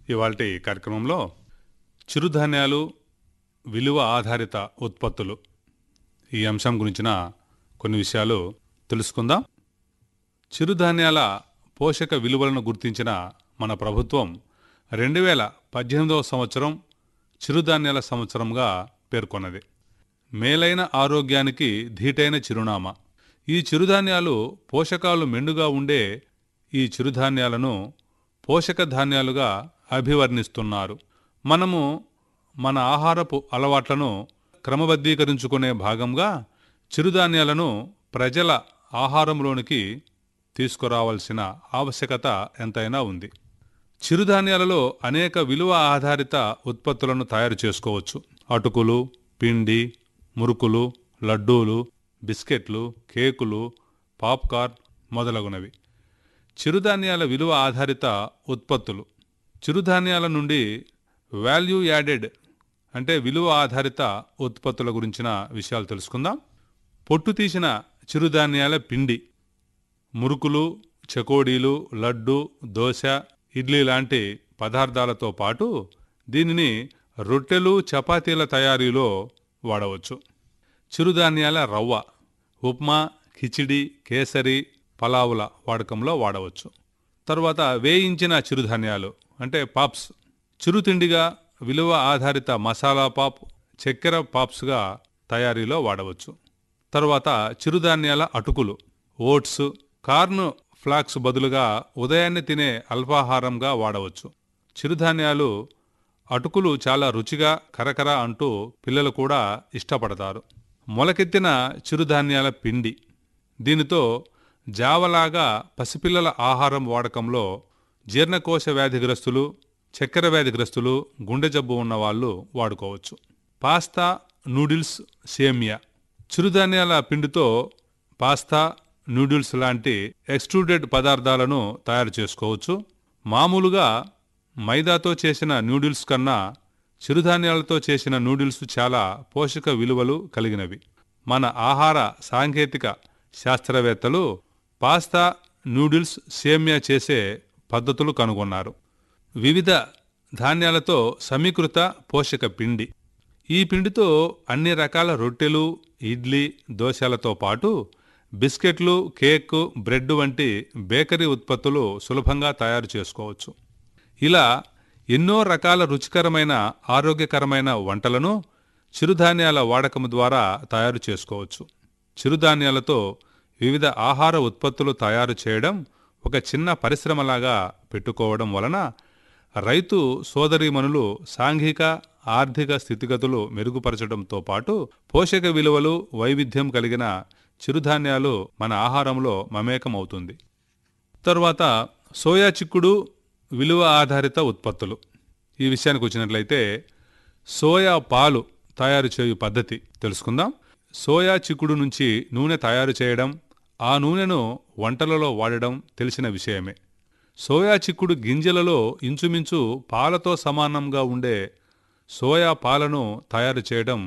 ఇవాల్టి కార్యక్రమంలో చిరుధాన్యాలు విలువ ఆధారిత ఉత్పత్తులు ఈ అంశం గురించిన కొన్ని విషయాలు తెలుసుకుందాం చిరుధాన్యాల పోషక విలువలను గుర్తించిన మన ప్రభుత్వం రెండు వేల పద్దెనిమిదవ సంవత్సరం చిరుధాన్యాల సంవత్సరంగా పేర్కొన్నది మేలైన ఆరోగ్యానికి ధీటైన చిరునామా ఈ చిరుధాన్యాలు పోషకాలు మెండుగా ఉండే ఈ చిరుధాన్యాలను పోషక ధాన్యాలుగా అభివర్ణిస్తున్నారు మనము మన ఆహారపు అలవాట్లను క్రమబద్ధీకరించుకునే భాగంగా చిరుధాన్యాలను ప్రజల ఆహారంలోనికి తీసుకురావాల్సిన ఆవశ్యకత ఎంతైనా ఉంది చిరుధాన్యాలలో అనేక విలువ ఆధారిత ఉత్పత్తులను తయారు చేసుకోవచ్చు అటుకులు పిండి మురుకులు లడ్డూలు బిస్కెట్లు కేకులు పాప్కార్న్ మొదలగునవి చిరుధాన్యాల విలువ ఆధారిత ఉత్పత్తులు చిరుధాన్యాల నుండి వాల్యూ యాడెడ్ అంటే విలువ ఆధారిత ఉత్పత్తుల గురించిన విషయాలు తెలుసుకుందాం పొట్టు తీసిన చిరుధాన్యాల పిండి మురుకులు చకోడీలు లడ్డు దోశ ఇడ్లీ లాంటి పదార్థాలతో పాటు దీనిని రొట్టెలు చపాతీల తయారీలో వాడవచ్చు చిరుధాన్యాల రవ్వ ఉప్మా కిచిడి కేసరి పలావుల వాడకంలో వాడవచ్చు తర్వాత వేయించిన చిరుధాన్యాలు అంటే పాప్స్ చిరుతిండిగా విలువ ఆధారిత మసాలా పాప్ చక్కెర పాప్స్గా తయారీలో వాడవచ్చు తర్వాత చిరుధాన్యాల అటుకులు ఓట్స్ కార్న్ ఫ్లాక్స్ బదులుగా ఉదయాన్నే తినే అల్పాహారంగా వాడవచ్చు చిరుధాన్యాలు అటుకులు చాలా రుచిగా కరకర అంటూ పిల్లలు కూడా ఇష్టపడతారు మొలకెత్తిన చిరుధాన్యాల పిండి దీనితో జావలాగా పసిపిల్లల ఆహారం వాడకంలో జీర్ణకోశ వ్యాధిగ్రస్తులు చక్కెర వ్యాధిగ్రస్తులు గుండె జబ్బు ఉన్న వాళ్ళు వాడుకోవచ్చు పాస్తా నూడిల్స్ సేమియా చిరుధాన్యాల పిండితో పాస్తా నూడిల్స్ లాంటి ఎక్స్ట్రూడెడ్ పదార్థాలను తయారు చేసుకోవచ్చు మామూలుగా మైదాతో చేసిన నూడిల్స్ కన్నా చిరుధాన్యాలతో చేసిన నూడిల్స్ చాలా పోషక విలువలు కలిగినవి మన ఆహార సాంకేతిక శాస్త్రవేత్తలు పాస్తా నూడిల్స్ సేమ్యా చేసే పద్ధతులు కనుగొన్నారు వివిధ ధాన్యాలతో సమీకృత పోషక పిండి ఈ పిండితో అన్ని రకాల రొట్టెలు ఇడ్లీ దోశలతో పాటు బిస్కెట్లు కేక్ బ్రెడ్ వంటి బేకరీ ఉత్పత్తులు సులభంగా తయారు చేసుకోవచ్చు ఇలా ఎన్నో రకాల రుచికరమైన ఆరోగ్యకరమైన వంటలను చిరుధాన్యాల వాడకం ద్వారా తయారు చేసుకోవచ్చు చిరుధాన్యాలతో వివిధ ఆహార ఉత్పత్తులు తయారు చేయడం ఒక చిన్న పరిశ్రమలాగా పెట్టుకోవడం వలన రైతు సోదరీమణులు సాంఘిక ఆర్థిక స్థితిగతులు మెరుగుపరచడంతో పాటు పోషక విలువలు వైవిధ్యం కలిగిన చిరుధాన్యాలు మన ఆహారంలో మమేకం అవుతుంది తరువాత సోయా చిక్కుడు విలువ ఆధారిత ఉత్పత్తులు ఈ విషయానికి వచ్చినట్లయితే సోయా పాలు తయారు చేయు పద్ధతి తెలుసుకుందాం సోయా చిక్కుడు నుంచి నూనె తయారు చేయడం ఆ నూనెను వంటలలో వాడడం తెలిసిన విషయమే సోయా చిక్కుడు గింజలలో ఇంచుమించు పాలతో సమానంగా ఉండే సోయా పాలను తయారు చేయడం